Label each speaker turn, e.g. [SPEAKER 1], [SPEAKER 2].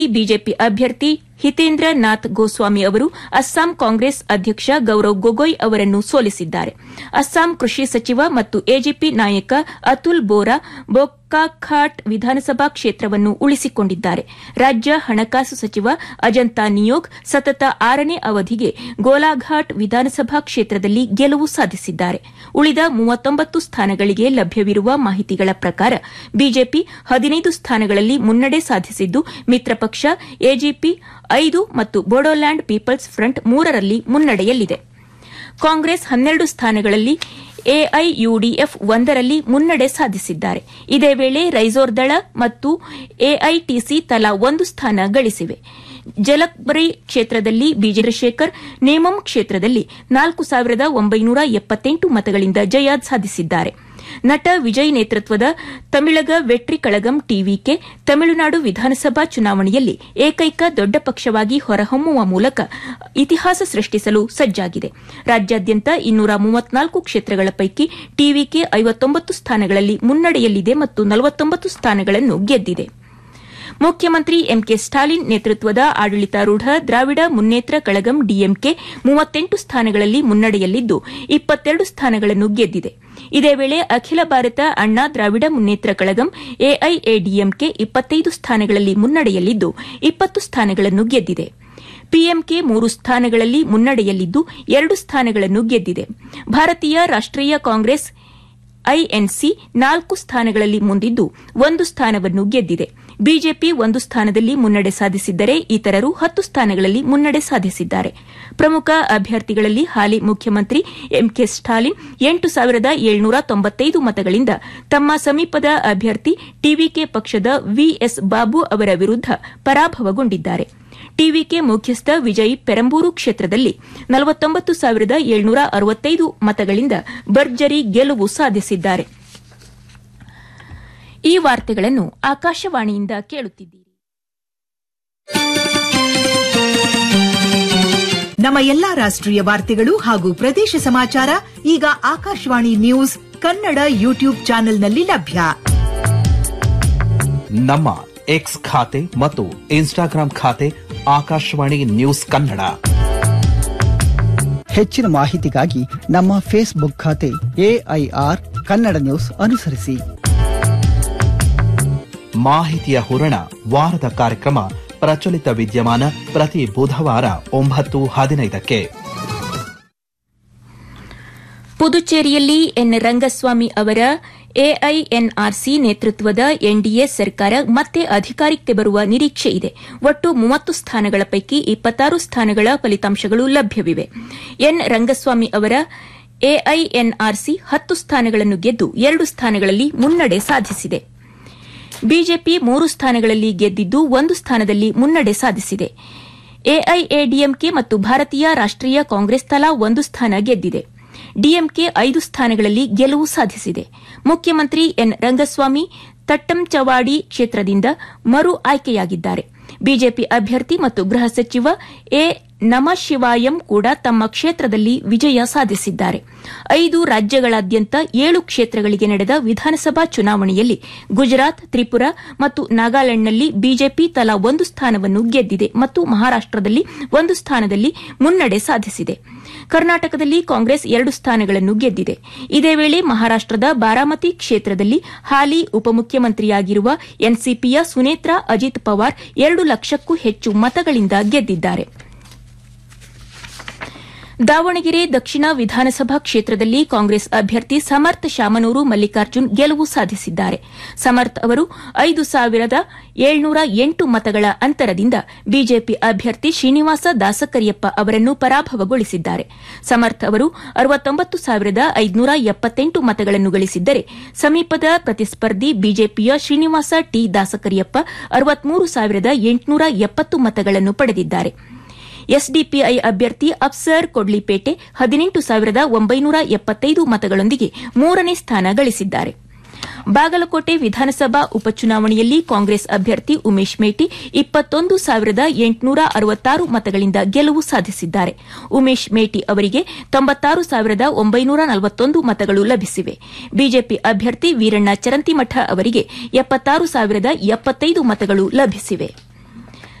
[SPEAKER 1] BJP ಅಭ್ಯರ್ಥಿ ಹಿತೇಂದ್ರ ನಾಥ್ ಗೋಸ್ವಾಮಿ ಅವರು ಅಸ್ಸಾಂ ಕಾಂಗ್ರೆಸ್ ಅಧ್ಯಕ್ಷ ಗೌರವ್ ಗೊಗೊಯ್ ಅವರನ್ನು ಸೋಲಿಸಿದ್ದಾರೆ ಅಸ್ಸಾಂ ಕೃಷಿ ಸಚಿವ ಮತ್ತು ಎಜಿಪಿ ನಾಯಕ ಅತುಲ್ ಬೋರಾ ಬೋಕಾಖಾಟ್ ವಿಧಾನಸಭಾ ಕ್ಷೇತ್ರವನ್ನು ಉಳಿಸಿಕೊಂಡಿದ್ದಾರೆ ರಾಜ್ಯ ಹಣಕಾಸು ಸಚಿವ ಅಜಂತಾ ನಿಯೋಗ್ ಸತತ ಆರನೇ ಅವಧಿಗೆ ಗೋಲಾಘಾಟ್ ವಿಧಾನಸಭಾ ಕ್ಷೇತ್ರದಲ್ಲಿ ಗೆಲುವು ಸಾಧಿಸಿದ್ದಾರೆ ಉಳಿದ ಮೂವತ್ತೊಂಬತ್ತು ಸ್ಥಾನಗಳಿಗೆ ಲಭ್ಯವಿರುವ ಮಾಹಿತಿಗಳ ಪ್ರಕಾರ ಬಿಜೆಪಿ ಹದಿನೈದು ಸ್ಥಾನಗಳಲ್ಲಿ ಮುನ್ನಡೆ ಸಾಧಿಸಿದ್ದು ಮಿತ್ರ ಪಕ್ಷ ಎಜಿಪಿ ಐದು ಮತ್ತು ಬೋಡೋಲ್ಯಾಂಡ್ ಪೀಪಲ್ಸ್ ಫ್ರಂಟ್ ಮೂರರಲ್ಲಿ ಮುನ್ನಡೆಯಲ್ಲಿದೆ ಕಾಂಗ್ರೆಸ್ ಹನ್ನೆರಡು ಸ್ಥಾನಗಳಲ್ಲಿ ಎಐಯುಡಿಎಫ್ ಒಂದರಲ್ಲಿ ಮುನ್ನಡೆ ಸಾಧಿಸಿದ್ದಾರೆ ಇದೇ ವೇಳೆ ರೈಜೋರ್ ದಳ ಮತ್ತು ಎಐಟಿಸಿ ತಲಾ ಒಂದು ಸ್ಥಾನ ಗಳಿಸಿವೆ ಜಲಕ್ಬರಿ ಕ್ಷೇತ್ರದಲ್ಲಿ ಬಿಜೆ ಶೇಖರ್ ನೇಮಂ ಕ್ಷೇತ್ರದಲ್ಲಿ ನಾಲ್ಕು ಸಾವಿರದ ಒಂಬೈನೂರ ಎಪ್ಪತ್ತೆಂಟು ಮತಗಳಿಂದ ಜಯ ಸಾಧಿಸಿದ್ದಾರೆ ನಟ ವಿಜಯ್ ನೇತೃತ್ವದ ತಮಿಳಗ ವೆಟ್ರಿ ಕಳಗಂ ಟಿವಿಕೆ ತಮಿಳುನಾಡು ವಿಧಾನಸಭಾ ಚುನಾವಣೆಯಲ್ಲಿ ಏಕೈಕ ದೊಡ್ಡ ಪಕ್ಷವಾಗಿ ಹೊರಹೊಮ್ಮುವ ಮೂಲಕ ಇತಿಹಾಸ ಸೃಷ್ಟಿಸಲು ಸಜ್ಜಾಗಿದೆ ರಾಜ್ಯಾದ್ಯಂತ ಇನ್ನೂರ ಮೂವತ್ನಾಲ್ಕು ಕ್ಷೇತ್ರಗಳ ಪೈಕಿ ಟಿವಿಕೆ ಐವತ್ತೊಂಬತ್ತು ಸ್ಥಾನಗಳಲ್ಲಿ ಮುನ್ನಡೆಯಲ್ಲಿದೆ ಮತ್ತು ನಲವತ್ತೊಂಬತ್ತು ಸ್ಥಾನಗಳನ್ನು ಗೆದ್ದಿದೆ ಮುಖ್ಯಮಂತ್ರಿ ಎಂಕೆ ಸ್ಟಾಲಿನ್ ನೇತೃತ್ವದ ಆಡಳಿತಾರೂಢ ದ್ರಾವಿಡ ಮುನ್ನೇತ್ರ ಕಳಗಂ ಡಿಎಂಕೆ ಮೂವತ್ತೆಂಟು ಸ್ಥಾನಗಳಲ್ಲಿ ಮುನ್ನಡೆಯಲ್ಲಿದ್ದು ಇಪ್ಪತ್ತೆರಡು ಸ್ಥಾನಗಳನ್ನು ಗೆದ್ದಿದೆ ಇದೇ ವೇಳೆ ಅಖಿಲ ಭಾರತ ಅಣ್ಣಾ ದ್ರಾವಿಡ ಮುನ್ನೇತ್ರ ಕಳಗಂ ಎಐಎಡಿಎಂಕೆ ಇಪ್ಪತ್ತೈದು ಸ್ಥಾನಗಳಲ್ಲಿ ಮುನ್ನಡೆಯಲ್ಲಿದ್ದು ಇಪ್ಪತ್ತು ಸ್ಥಾನಗಳನ್ನು ಗೆದ್ದಿದೆ ಪಿಎಂಕೆ ಮೂರು ಸ್ಥಾನಗಳಲ್ಲಿ ಮುನ್ನಡೆಯಲ್ಲಿದ್ದು ಎರಡು ಸ್ಥಾನಗಳನ್ನು ಗೆದ್ದಿದೆ ಭಾರತೀಯ ರಾಷ್ಟೀಯ ಕಾಂಗ್ರೆಸ್ ಐಎನ್ಸಿ ನಾಲ್ಕು ಸ್ಥಾನಗಳಲ್ಲಿ ಮುಂದಿದ್ದು ಒಂದು ಸ್ಥಾನವನ್ನು ಗೆದ್ದಿದೆ ಬಿಜೆಪಿ ಒಂದು ಸ್ಥಾನದಲ್ಲಿ ಮುನ್ನಡೆ ಸಾಧಿಸಿದ್ದರೆ ಇತರರು ಹತ್ತು ಸ್ಥಾನಗಳಲ್ಲಿ ಮುನ್ನಡೆ ಸಾಧಿಸಿದ್ದಾರೆ ಪ್ರಮುಖ ಅಭ್ಯರ್ಥಿಗಳಲ್ಲಿ ಹಾಲಿ ಮುಖ್ಯಮಂತ್ರಿ ಎಂಕೆ ಸ್ಟಾಲಿನ್ ಎಂಟು ಸಾವಿರದ ಏಳ್ನೂರ ತೊಂಬತ್ತೈದು ಮತಗಳಿಂದ ತಮ್ಮ ಸಮೀಪದ ಅಭ್ಯರ್ಥಿ ಟಿವಿಕೆ ಪಕ್ಷದ ವಿಎಸ್ ಬಾಬು ಅವರ ವಿರುದ್ದ ಪರಾಭವಗೊಂಡಿದ್ದಾರೆ ಟಿವಿಕೆ ಮುಖ್ಯಸ್ಥ ವಿಜಯ್ ಪೆರಂಬೂರು ಕ್ಷೇತ್ರದಲ್ಲಿ ನಲವತ್ತೊಂಬತ್ತು ಸಾವಿರದ ಏಳ್ನೂರ ಅರವತ್ತೈದು ಮತಗಳಿಂದ ಭರ್ಜರಿ ಗೆಲುವು ಸಾಧಿಸಿದ್ದಾರೆ ಈ ವಾರ್ತೆಗಳನ್ನು ಆಕಾಶವಾಣಿಯಿಂದ ಕೇಳುತ್ತಿದ್ದೀರಿ
[SPEAKER 2] ನಮ್ಮ ಎಲ್ಲಾ ರಾಷ್ಟ್ರೀಯ ವಾರ್ತೆಗಳು ಹಾಗೂ ಪ್ರದೇಶ ಸಮಾಚಾರ ಈಗ ಆಕಾಶವಾಣಿ ನ್ಯೂಸ್ ಕನ್ನಡ ಯೂಟ್ಯೂಬ್ ಚಾನೆಲ್ನಲ್ಲಿ ಲಭ್ಯ
[SPEAKER 3] ನಮ್ಮ ಎಕ್ಸ್ ಖಾತೆ ಮತ್ತು ಇನ್ಸ್ಟಾಗ್ರಾಂ ಖಾತೆ ಆಕಾಶವಾಣಿ ನ್ಯೂಸ್ ಕನ್ನಡ
[SPEAKER 4] ಹೆಚ್ಚಿನ ಮಾಹಿತಿಗಾಗಿ ನಮ್ಮ ಫೇಸ್ಬುಕ್ ಖಾತೆ ಎಐಆರ್ ಕನ್ನಡ ನ್ಯೂಸ್ ಅನುಸರಿಸಿ
[SPEAKER 3] ಮಾಹಿತಿಯ ಹೂರಣ ವಾರದ ಕಾರ್ಯಕ್ರಮ ಪ್ರಚಲಿತ ವಿದ್ಯಮಾನ ಪ್ರತಿ ಬುಧವಾರ ಒಂಬತ್ತು ಹದಿನೈದಕ್ಕೆ
[SPEAKER 1] ಪುದುಚೇರಿಯಲ್ಲಿ ಎನ್ ರಂಗಸ್ವಾಮಿ ಅವರ ಎಐಎನ್ಆರ್ಸಿ ನೇತೃತ್ವದ ಎನ್ಡಿಎ ಸರ್ಕಾರ ಮತ್ತೆ ಅಧಿಕಾರಕ್ಕೆ ಬರುವ ನಿರೀಕ್ಷೆ ಇದೆ ಒಟ್ಟು ಮೂವತ್ತು ಸ್ಥಾನಗಳ ಪೈಕಿ ಇಪ್ಪತ್ತಾರು ಸ್ಥಾನಗಳ ಫಲಿತಾಂಶಗಳು ಲಭ್ಯವಿವೆ ಎನ್ ರಂಗಸ್ವಾಮಿ ಅವರ ಎಐಎನ್ಆರ್ಸಿ ಹತ್ತು ಸ್ಥಾನಗಳನ್ನು ಗೆದ್ದು ಎರಡು ಸ್ಥಾನಗಳಲ್ಲಿ ಮುನ್ನಡೆ ಸಾಧಿಸಿದೆ ಬಿಜೆಪಿ ಮೂರು ಸ್ಥಾನಗಳಲ್ಲಿ ಗೆದ್ದಿದ್ದು ಒಂದು ಸ್ಥಾನದಲ್ಲಿ ಮುನ್ನಡೆ ಸಾಧಿಸಿದೆ ಎಐಎಡಿಎಂಕೆ ಮತ್ತು ಭಾರತೀಯ ರಾಷ್ಟೀಯ ಕಾಂಗ್ರೆಸ್ ತಲಾ ಒಂದು ಸ್ಥಾನ ಗೆದ್ದಿದೆ ಡಿಎಂಕೆ ಐದು ಸ್ಥಾನಗಳಲ್ಲಿ ಗೆಲುವು ಸಾಧಿಸಿದೆ ಮುಖ್ಯಮಂತ್ರಿ ಎನ್ ರಂಗಸ್ವಾಮಿ ತಟ್ಟಂಚವಾಡಿ ಕ್ಷೇತ್ರದಿಂದ ಮರು ಆಯ್ಕೆಯಾಗಿದ್ದಾರೆ ಬಿಜೆಪಿ ಅಭ್ಯರ್ಥಿ ಮತ್ತು ಗೃಹ ಸಚಿವ ಎ ನಮಶಿವಾಯಂ ಕೂಡ ತಮ್ಮ ಕ್ಷೇತ್ರದಲ್ಲಿ ವಿಜಯ ಸಾಧಿಸಿದ್ದಾರೆ ಐದು ರಾಜ್ಯಗಳಾದ್ಯಂತ ಏಳು ಕ್ಷೇತ್ರಗಳಿಗೆ ನಡೆದ ವಿಧಾನಸಭಾ ಚುನಾವಣೆಯಲ್ಲಿ ಗುಜರಾತ್ ತ್ರಿಪುರಾ ಮತ್ತು ನಾಗಾಲ್ಯಾಂಡ್ನಲ್ಲಿ ಬಿಜೆಪಿ ತಲಾ ಒಂದು ಸ್ಥಾನವನ್ನು ಗೆದ್ದಿದೆ ಮತ್ತು ಮಹಾರಾಷ್ಟದಲ್ಲಿ ಒಂದು ಸ್ಥಾನದಲ್ಲಿ ಮುನ್ನಡೆ ಸಾಧಿಸಿದೆ ಕರ್ನಾಟಕದಲ್ಲಿ ಕಾಂಗ್ರೆಸ್ ಎರಡು ಸ್ಥಾನಗಳನ್ನು ಗೆದ್ದಿದೆ ಇದೇ ವೇಳೆ ಮಹಾರಾಷ್ಟದ ಬಾರಾಮತಿ ಕ್ಷೇತ್ರದಲ್ಲಿ ಹಾಲಿ ಉಪಮುಖ್ಯಮಂತ್ರಿಯಾಗಿರುವ ಎನ್ಸಿಪಿಯ ಸುನೇತ್ರಾ ಅಜಿತ್ ಪವಾರ್ ಎರಡು ಲಕ್ಷಕ್ಕೂ ಹೆಚ್ಚು ಮತಗಳಿಂದ ಗೆದ್ದಿದ್ದಾರೆ ದಾವಣಗೆರೆ ದಕ್ಷಿಣ ವಿಧಾನಸಭಾ ಕ್ಷೇತ್ರದಲ್ಲಿ ಕಾಂಗ್ರೆಸ್ ಅಭ್ಯರ್ಥಿ ಸಮರ್ಥ್ ಶಾಮನೂರು ಮಲ್ಲಿಕಾರ್ಜುನ್ ಗೆಲುವು ಸಾಧಿಸಿದ್ದಾರೆ ಸಮರ್ಥ್ ಅವರು ಐದು ಸಾವಿರದ ಏಳ್ನೂರ ಎಂಟು ಮತಗಳ ಅಂತರದಿಂದ ಬಿಜೆಪಿ ಅಭ್ಯರ್ಥಿ ಶ್ರೀನಿವಾಸ ದಾಸಕರಿಯಪ್ಪ ಅವರನ್ನು ಪರಾಭವಗೊಳಿಸಿದ್ದಾರೆ ಸಮರ್ಥ್ ಅವರು ಅರವತ್ತೊಂಬತ್ತು ಸಾವಿರದ ಐದುನೂರ ಎಪ್ಪತ್ತೆಂಟು ಮತಗಳನ್ನು ಗಳಿಸಿದ್ದರೆ ಸಮೀಪದ ಪ್ರತಿಸ್ಪರ್ಧಿ ಬಿಜೆಪಿಯ ಶ್ರೀನಿವಾಸ ಟಿ ದಾಸಕರಿಯಪ್ಪ ಅರವತ್ಮೂರು ಸಾವಿರದ ಎಂಟುನೂರ ಎಪ್ಪತ್ತು ಮತಗಳನ್ನು ಪಡೆದಿದ್ದಾರೆ ಎಸ್ಡಿಪಿಐ ಅಭ್ಯರ್ಥಿ ಅಫ್ಸರ್ ಕೊಡ್ಲಿಪೇಟೆ ಹದಿನೆಂಟು ಸಾವಿರದ ಒಂಬೈನೂರ ಎಪ್ಪತ್ತೈದು ಮತಗಳೊಂದಿಗೆ ಮೂರನೇ ಸ್ಥಾನ ಗಳಿಸಿದ್ದಾರೆ ಬಾಗಲಕೋಟೆ ವಿಧಾನಸಭಾ ಉಪಚುನಾವಣೆಯಲ್ಲಿ ಕಾಂಗ್ರೆಸ್ ಅಭ್ಯರ್ಥಿ ಉಮೇಶ್ ಮೇಟಿ ಇಪ್ಪತ್ತೊಂದು ಸಾವಿರದ ಎಂಟುನೂರ ಅರವತ್ತಾರು ಮತಗಳಿಂದ ಗೆಲುವು ಸಾಧಿಸಿದ್ದಾರೆ ಉಮೇಶ್ ಮೇಟಿ ಅವರಿಗೆ ತೊಂಬತ್ತಾರು ಸಾವಿರದ ಒಂಬೈನೂರ ನಲವತ್ತೊಂದು ಮತಗಳು ಲಭಿಸಿವೆ ಬಿಜೆಪಿ ಅಭ್ಯರ್ಥಿ ವೀರಣ್ಣ ಚರಂತಿಮಠ ಅವರಿಗೆ ಎಪ್ಪತ್ತಾರು ಸಾವಿರದ ಎಪ್ಪತ್ತೈದು ಮತಗಳು ಲಭಿಸಿವೆ